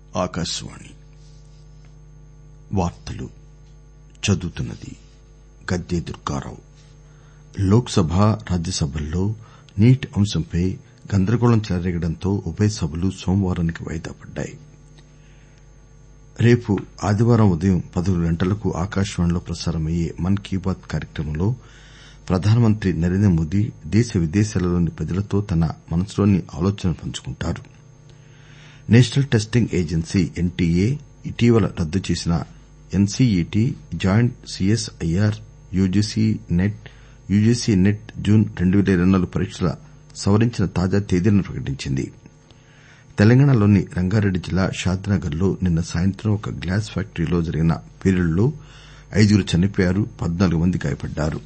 ఆకాశవాణి వార్తలు చదువుతున్నది గద్దె దుర్గారావు లోక్ సభ రాజ్యసభల్లో నీట్ అంశంపై గందరగోళం చెలరేగడంతో ఉభయ సభలు సోమవారానికి వాయిదా పడ్డాయి రేపు ఆదివారం ఉదయం పదకొండు గంటలకు ఆకాశవాణిలో ప్రసారమయ్యే మన్ కీ బాత్ కార్యక్రమంలో ప్రధానమంత్రి నరేంద్రమోదీ దేశ విదేశాలలోని ప్రజలతో తన మనసులోని ఆలోచనలు పంచుకుంటారు నేషనల్ టెస్టింగ్ ఏజెన్సీ ఎన్టీఏ ఇటీవల రద్దు చేసిన NCET joint CSIR UGC NET UGC NET June రెండు పేల ఇరవై నాలుగు పరీక్షల సవరించిన తాజా తేదీలను ప్రకటించింది తెలంగాణలోని రంగారెడ్డి జిల్లా షాద్నగర్ లో నిన్న సాయంత్రం ఒక గ్లాస్ ఫ్యాక్టరీలో జరిగిన పేలుడులో ఐదుగురు చనిపోయారు పద్నాలుగు మంది గాయపడ్డారు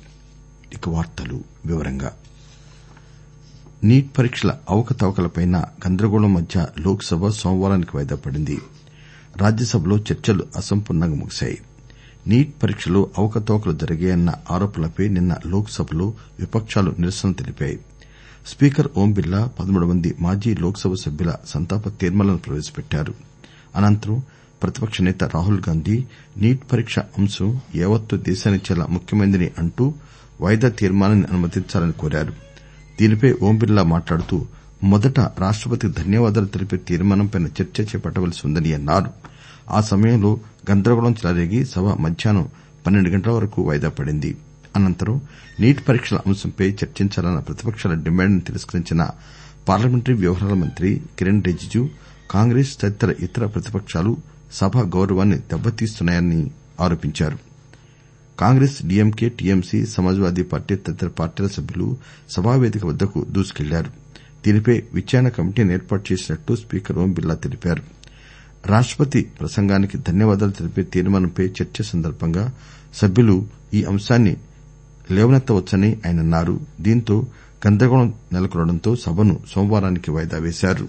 నీట్ పరీక్షల అవకతవకలపై గందరగోళం మధ్య లోక్ సభ సోమవారానికి వాయిదా పడింది రాజ్యసభలో చర్చలు అసంపూర్ణంగా ముగిశాయి నీట్ పరీక్షలో అవకతవకలు జరిగాయన్న ఆరోపణలపై నిన్న లోక్ సభలో విపకాలు నిరసనలు తెలిపాయి స్పీకర్ ఓం బిర్లా పదమూడు మంది మాజీ లోక్ సభ సభ్యుల సంతాప తీర్మానాలను ప్రవేశపెట్టారు అనంతరం ప్రతిపక్ష నేత రాహుల్ గాంధీ నీట్ పరీక్ష అంశం యావత్తు దేశానికి చాలా ముఖ్యమైనదని అంటూ వాయిదా తీర్మానాన్ని అనుమతించాలని కోరారు దీనిపై ఓం బిర్లా మాట్లాడుతూ మొదట రాష్టపతికి ధన్యవాదాలు తెలిపే తీర్మానంపై చర్చ చేపట్టవలసి ఉందని అన్నారు ఆ సమయంలో గందరగోళం చెలరేగి సభ మధ్యాహ్నం పన్నెండు గంటల వరకు వాయిదా పడింది అనంతరం నీట్ పరీక్షల అంశంపై చర్చించాలన్న ప్రతిపక్షాల డిమాండ్ ను తిరస్కరించిన పార్లమెంటరీ వ్యవహారాల మంత్రి కిరణ్ రిజిజు కాంగ్రెస్ తదితర ఇతర ప్రతిపక్షాలు సభ గౌరవాన్ని దెబ్బతీస్తున్నాయని ఆరోపించారు కాంగ్రెస్ డీఎంకే టీఎంసీ సమాజ్ వాదీ పార్టీ తదితర పార్టీల సభ్యులు సభావేదిక వద్దకు దూసుకెళ్లారు దీనిపై విచారణ కమిటీని ఏర్పాటు చేసినట్టు స్పీకర్ ఓం బిర్లా తెలిపారు రాష్టపతి ప్రసంగానికి ధన్యవాదాలు తెలిపే తీర్మానంపై చర్చ సందర్బంగా సభ్యులు ఈ అంశాన్ని లేవనెత్తవచ్చని ఆయన అన్నారు దీంతో గందరగోళం నెలకొనడంతో సభను సోమవారానికి వాయిదా వేశారు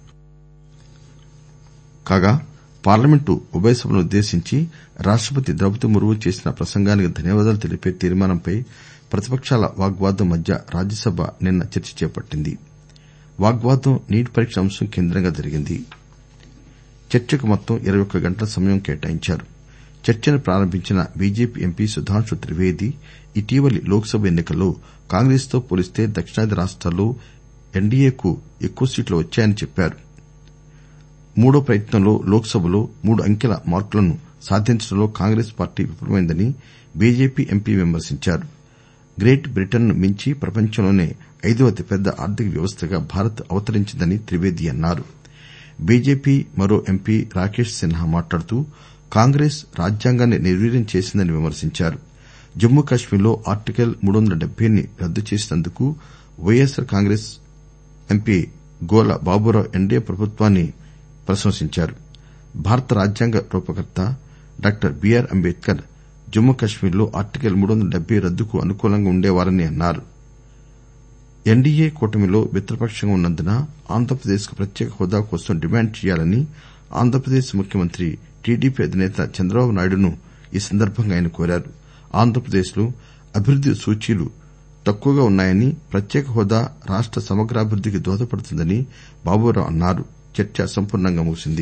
కాగా పార్లమెంటు ఉభయ సభలనుద్దేశించి రాష్టపతి ద్రౌపది ముర్ము చేసిన ప్రసంగానికి ధన్యవాదాలు తెలిపే తీర్మానంపై ప్రతిపక్షాల వాగ్వాదం మధ్య రాజ్యసభ నిన్న చర్చ చేపట్టింది వాగ్వాదం నీట్ పరీక్ష అంశం కేంద్రంగా జరిగింది చర్చకు మొత్తం ఇరవై ఒక్క గంటల సమయం కేటాయించారు చర్చను ప్రారంభించిన బీజేపీ ఎంపీ సుధాంశు త్రివేది ఇటీవలి లోక్ సభ ఎన్ని కల్లో కాంగ్రెస్ తో పోలిస్తే దక్షిణాది రాష్టాల్లో ఎన్డీఏకు ఎక్కువ సీట్లు వచ్చాయని చెప్పారు మూడో ప్రయత్నంలో లోక్ సభలో మూడు అంకెల మార్కులను సాధించడంలో కాంగ్రెస్ పార్టీ విఫలమైందని బీజేపీ ఎంపీ విమర్శించారు గ్రేట్ బ్రిటన్ ను మించి ప్రపంచంలోనే ఐదవ అతిపెద్ద ఆర్థిక వ్యవస్థగా భారత్ అవతరించిందని త్రివేది అన్నారు బీజేపీ మరో ఎంపీ రాకేశ్ సిన్హా మాట్లాడుతూ కాంగ్రెస్ రాజ్యాంగాన్ని నిర్వీర్యం చేసిందని విమర్శించారు జమ్మూ కశ్మీర్ లో ఆర్టికల్ మూడొందల డెబ్బైని రద్దు చేసినందుకు వైఎస్సార్ కాంగ్రెస్ ఎంపీ గోల బాబురావు ఎన్డీఏ ప్రభుత్వాన్ని ప్రశంసించారు భారత రాజ్యాంగ రూపకర్త డాక్టర్ బీఆర్ అంబేద్కర్ జమ్మూ కశ్మీర్ లో ఆర్టికల్ మూడొందల డెబ్బై రద్దుకు అనుకూలంగా ఉండేవారని అన్నారు ఎన్డీఏ కూటమిలో మిత్రపక్షంగా ఉన్నందున ఆంధ్రప్రదేశ్ కు ప్రత్యేక హోదా కోసం డిమాండ్ చేయాలని ఆంధ్రప్రదేశ్ ముఖ్యమంత్రి టీడీపీ అధినేత చంద్రబాబు నాయుడును ఈ సందర్బంగా ఆయన కోరారు ఆంధ్రప్రదేశ్ లో అభివృద్ది సూచీలు తక్కువగా ఉన్నాయని ప్రత్యేక హోదా రాష్ట సమగ్రాభివృద్దికి దోహదపడుతుందని బాబురావు అన్నారు చర్చ అసంపూర్ణంగా ముగిసింది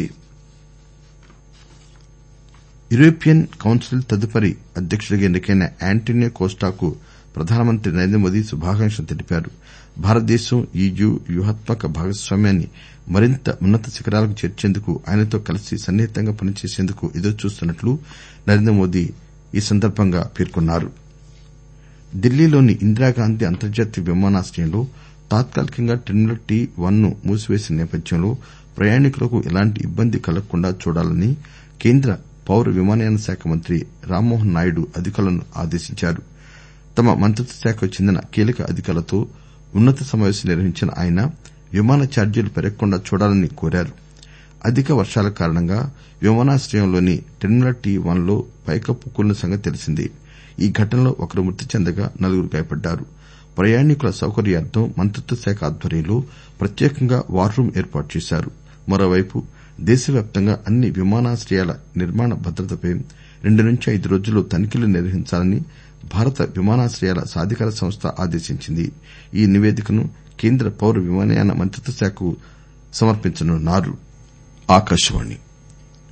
యూరోపియన్ కౌన్సిల్ తదుపరి అధ్యకుడిగా ఎన్నికైన యాంటోనియో కోస్టాకు ప్రధానమంత్రి నరేంద్రమోదీ శుభాకాంక్షలు తెలిపారు భారతదేశం ఈయూ వ్యూహాత్మక భాగస్వామ్యాన్ని మరింత ఉన్నత శిఖరాలకు చేర్చేందుకు ఆయనతో కలిసి సన్నిహితంగా పనిచేసేందుకు ఎదురుచూస్తున్నట్లు నరేంద్రమోదీ ఈ సందర్బంగా పేర్కొన్నారు ఢిల్లీలోని ఇందిరాగాంధీ అంతర్జాతీయ విమానాశ్రయంలో తాత్కాలికంగా టెర్మినల్ టీ వన్ ను మూసివేసిన నేపథ్యంలో ప్రయాణికులకు ఎలాంటి ఇబ్బంది కలగకుండా చూడాలని కేంద్ర పౌర విమానయాన శాఖ మంత్రి రామ్మోహన్ నాయుడు అధికారులను ఆదేశించారు తమ మంత్రిత్వ శాఖకు చెందిన కీలక అధికారులతో ఉన్న త సమావేశం నిర్వహించిన ఆయన విమాన ఛార్జీలు పెరగకుండా చూడాలని కోరారు అధిక వర్షాల కారణంగా విమానాశ్రయంలోని టెర్మినల్ టీ వన్ లో పైకప్పు కూలిన సంగతి తెలిసిందే ఈ ఘటనలో ఒకరు మృతి చెందగా నలుగురు గాయపడ్డారు ప్రయాణికుల సౌకర్యార్థం మంత్రిత్వ శాఖ ఆధ్వర్యంలో ప్రత్యేకంగా వార్ రూమ్ ఏర్పాటు చేశారు మరోవైపు దేశవ్యాప్తంగా అన్ని విమానాశ్రయాల నిర్మాణ భద్రతపై రెండు నుంచి ఐదు రోజుల్లో తనిఖీలు నిర్వహించాలని భారత విమానాశ్రయాల సాధికార సంస్థ ఆదేశించింది ఈ నివేదికను కేంద్ర పౌర విమానయాన మంత్రిత్వ శాఖకు సమర్పించనున్నారు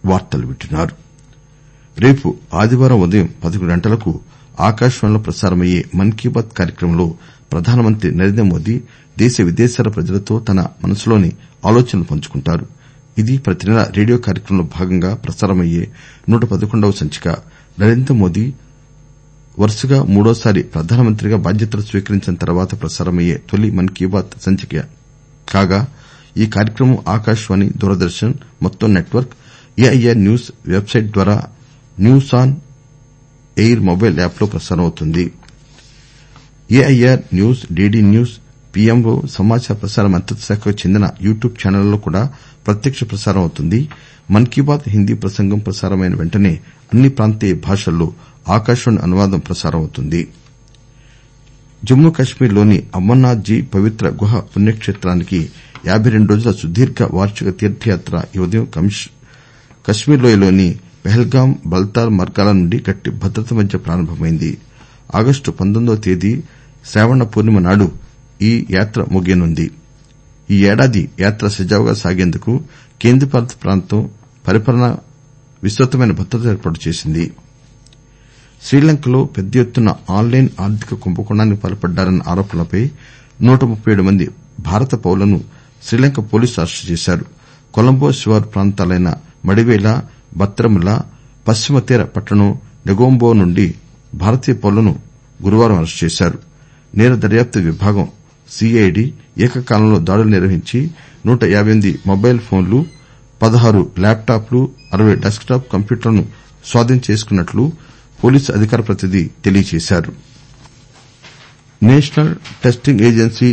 రేపు ఆదివారం ఉదయం పదకొండు గంటలకు ఆకాశవాణిలో ప్రసారమయ్యే మన్ కీ బాత్ కార్యక్రమంలో ప్రధానమంత్రి నరేంద్రమోదీ దేశ విదేశాల ప్రజలతో తన మనసులోని ఆలోచనలు పంచుకుంటారు ఇది ప్రతి నెలా రేడియో కార్యక్రమంలో భాగంగా ప్రసారమయ్యే నూట పదకొండవ సంచిక నరేంద్రమోదీ వరుసగా మూడోసారి ప్రధానమంత్రిగా బాధ్యతలు స్వీకరించిన తర్వాత ప్రసారమయ్యే తొలి మన్ కీ బాత్ సంచిక కాగా ఈ కార్యక్రమం ఆకాశవాణి దూరదర్శన్ మొత్తం network AIR news website ద్వారా news on AIR mobile app లో ప్రసారమవుతుంది AIR news DD news PMO సమాచార ప్రసార మంత్రిత్వ శాఖకు చెందిన యూట్యూబ్ ఛానళ్లలో కూడా ప్రత్యక్ష ప్రసారం అవుతుంది మన్ కీ బాత్ హిందీ ప్రసంగం ప్రసారమైన వెంటనే అన్ని ప్రాంతీయ భాషల్లో ఆకాశవాణి అనువాదం ప్రసారమవుతుంది జమ్మూ కశ్మీర్ లోని అమర్నాథ్ జీ పవిత్ర గుహ పుణ్యక్షేత్రానికి యాబై రెండు రోజుల సుదీర్ఘ వార్షిక తీర్థయాత్ర ఈ ఉదయం కశ్మీర్ లోయలోని పహల్గాం బల్తాల్ మార్గాల నుండి గట్టి భద్రత మధ్య ప్రారంభమైంది ఆగస్టు పంతొమ్మిదవ తేదీ శ్రావణ పూర్ణిమ నాడు ఈ యాత్ర ముగియనుంది ఈ ఏడాది యాత్ర సజావుగా సాగేందుకు కేంద్రపాలిత ప్రాంతం పరిపాలన విస్తృతమైన భద్రత ఏర్పాట్లు చేసింది శ్రీలంకలో పెద్ద ఎత్తున ఆన్ లైన్ ఆర్థిక కుంభకోణానికి పాల్పడ్డారన్న ఆరోపణలపై నూట ముప్పై ఏడు మంది భారత పౌరులను శ్రీలంక పోలీసులు అరెస్టు చేశారు కొలంబో శివారు ప్రాంతాలైన మడివేల బత్రముల పశ్చిమ తీర పట్టణం నెగొంబో నుండి భారతీయ పౌరులను గురువారం అరెస్టు చేశారు నేర దర్యాప్తు విభాగం సీఐడీ ఏకకాలంలో దాడులు నిర్వహించి నూట యాబై ఎనిమిది మొబైల్ ఫోన్లు పదహారు ల్యాప్ టాప్లు అరవై డెస్క్ టాప్ కంప్యూటర్లను స్వాధీనం చేసుకున్నట్లు పోలీసు అధికార ప్రతినిధి తెలియజేశారు నేషనల్ టెస్టింగ్ ఏజెన్సీ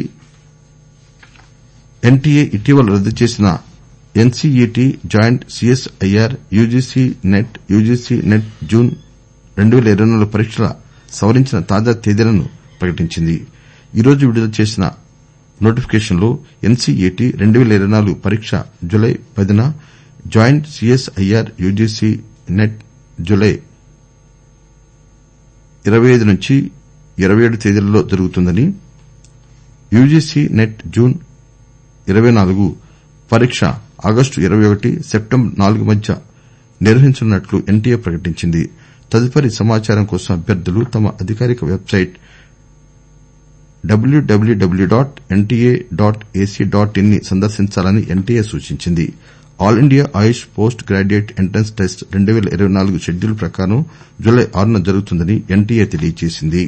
ఎన్టీఏ ఇటీవల రద్దు చేసిన NCET joint CSIR UGC NET UGC NET June రెండు పేల ఇరవై నాలుగు పరీక్షల సవరించిన తాజా తేదీలను ప్రకటించింది ఈరోజు విడుదల చేసిన నోటిఫికేషన్ లో ఎన్సీఈటీ రెండు పేల ఇరవై నాలుగు పరీక్ష జులై పదిన జాయింట్ సీఎస్ఐఆర్ యూజీసీ నెట్ జులై ఇరవై ఐదు నుంచి ఇరవై ఏడు తేదీలలో జరుగుతుందని యూజీసీ నెట్ జూన్ ఇరవై నాలుగు పరీక్ష ఆగస్టు ఇరవై ఒకటి సెప్టెంబర్ నాలుగు మధ్య నిర్వహించనున్నట్లు ఎన్టీఏ ప్రకటించింది తదుపరి సమాచారం కోసం అభ్యర్థులు తమ అధికారిక website WWW dot NTA dot AC dot in ని సందర్శించాలని ఎన్టీఏ సూచించింది All India AYUSH post graduate entrance test రెండు పేల ఇరవై నాలుగు షెడ్యూల్ ప్రకారం జులై ఆరున జరుగుతుందని ఎన్టీఏ తెలియజేసింది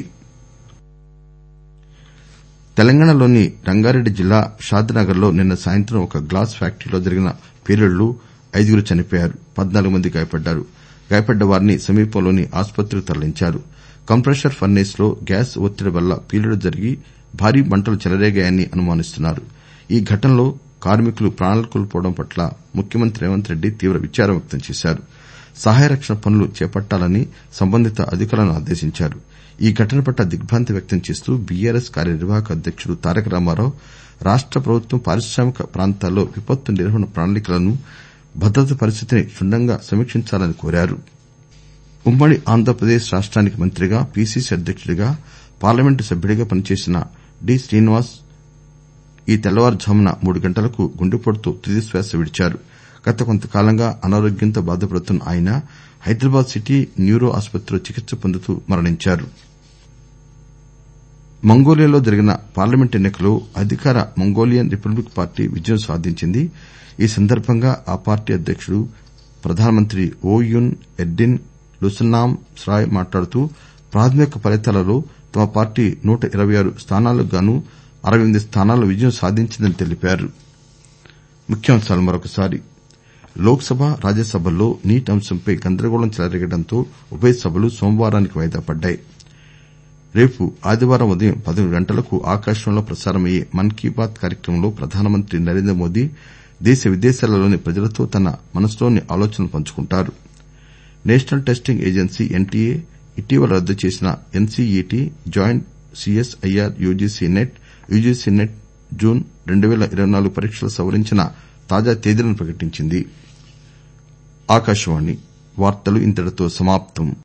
తెలంగాణలోని రంగారెడ్డి జిల్లా షాద్నగర్ లో నిన్న సాయంత్రం ఒక గ్లాస్ ఫ్యాక్టరీలో జరిగిన పేలుడులో ఐదుగురు చనిపోయారు పద్నాలుగు మంది గాయపడ్డారు గాయపడ్డ వారిని సమీపంలోని ఆసుపత్రికి తరలించారు కంప్రెసర్ ఫర్నేస్ లో గ్యాస్ ఒత్తిడి వల్ల పేలుడు జరిగి భారీ మంటలు చెలరేగాయని అనుమానిస్తున్నారు ఈ ఘటనలో కార్మికులు ప్రాణాలు కోల్పోవడం పట్ల ముఖ్యమంత్రి రేవంత్ రెడ్డి తీవ్ర విచారం వ్యక్తం చేశారు సహాయ రక్షణ పనులు చేపట్టాలని సంబంధిత అధికారులను ఆదేశించారు ఈ ఘటన పట్ల దిగ్బాంతి వ్యక్తం చేస్తూ బీఆర్ఎస్ కార్యనిర్వాహక అధ్యకుడు తారక రామారావు రాష్ట ప్రభుత్వం పారిశ్రామిక ప్రాంతాల్లో విపత్తు నిర్వహణ ప్రణాళికలను భద్రతా పరిస్థితిని క్షుణ్ణంగా సమీక్షించాలని కోరారు ఉమ్మడి ఆంధ్రప్రదేశ్ రాష్టానికి మంత్రిగా పీసీసీ అధ్యకుడిగా పార్లమెంటు సభ్యుడిగా పనిచేసిన డి శ్రీనివాస్ ఈ తెల్లవారుఝామున మూడు గంటలకు గుండెపోటుతో తుదిశ్వాస విడిచారు గత కొంతకాలంగా అనారోగ్యంతో బాధపడుతున్న ఆయన హైదరాబాద్ సిటీ న్యూరో ఆసుపత్రిలో చికిత్స పొందుతూ మరణించారు మంగోలియాలో జరిగిన పార్లమెంట్ ఎన్ని కల్లో అధికార మంగోలియన్ రిపబ్లిక్ పార్టీ విజయం సాధించింది ఈ సందర్బంగా ఆ పార్టీ అధ్యకుడు ప్రధానమంత్రి ఓ యున్ ఎర్డిన్ లుసన్నామ్ స్రాయ్ మాట్లాడుతూ ప్రాథమిక ఫలితాలలో తమ పార్టీ నూట ఇరవై ఆరు స్థానాలకు గాను అరవై ఎనిమిది స్థానాల్లో విజయం సాధించిందని తెలిపారు లోక్ సభ రాజ్యసభల్లో నీట్ అంశంపై గందరగోళం చెలరేగడంతో ఉభయ సభలు సోమవారానికి వాయిదా పడ్డాయి రేపు ఆదివారం ఉదయం పదకొండు గంటలకు ఆకాశవాణిలో ప్రసారమయ్యే మన్ కీ బాత్ కార్యక్రమంలో ప్రధానమంత్రి నరేంద్రమోదీ దేశ విదేశాలలోని ప్రజలతో తన మనసులోని ఆలోచనలు పంచుకుంటారు నేషనల్ టెస్టింగ్ ఏజెన్సీ ఎన్టీఏ ఇటీవల రద్దు చేసిన NCET joint CSIR UGC NET UGC NET June రెండు పేల ఇరవై నాలుగు పరీక్షల సవరించిన తాజా తేదీలను ప్రకటించింది